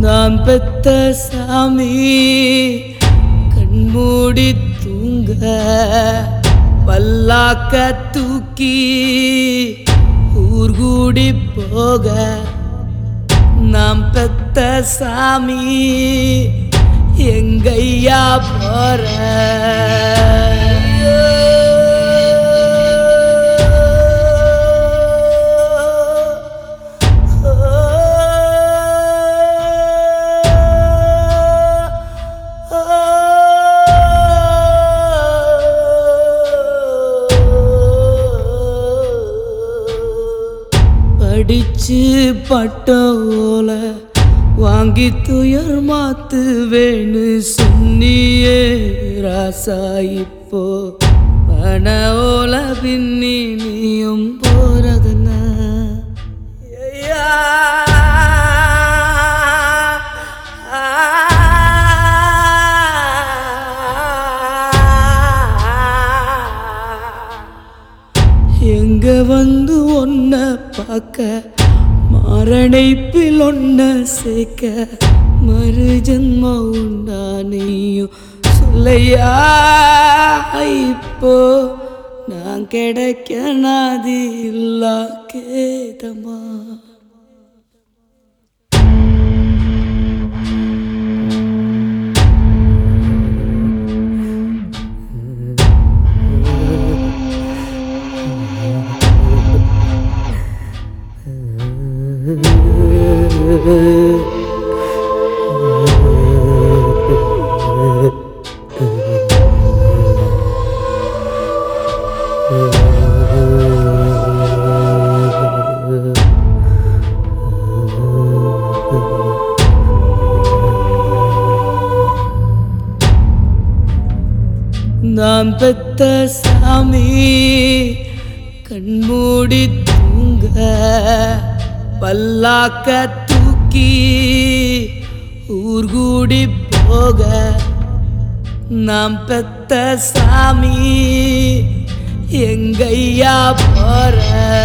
நான் பெத்த சாமி கண்மூடி தூங்க பல்லாக்க தூக்கி ஊர்கூடி போக நாம் பெத்த சாமி எங்கையா போற படிச்சு பட்ட ஓல வாங்கி துயர் மாத்து வேணு சொன்னியே ராசா இப்போ பண ஓல பின்னி நீயும் போறதுன ஐயா எங்க வந்து ஒன்ன பார்க்க மரணைப்பில் ஒன்ன சேர்க்க மறு ஜென்மம் உண்டா நீயும் சொல்லையா இப்போ நான் கிடைக்க நாதி இல்லா கேதமா நான் பெத்த சாமி கண்மூடி தூங்க பல்லாக்க தூக்கி ஊர்கூடி போக நாம் பெத்த சாமி எங்கையா போற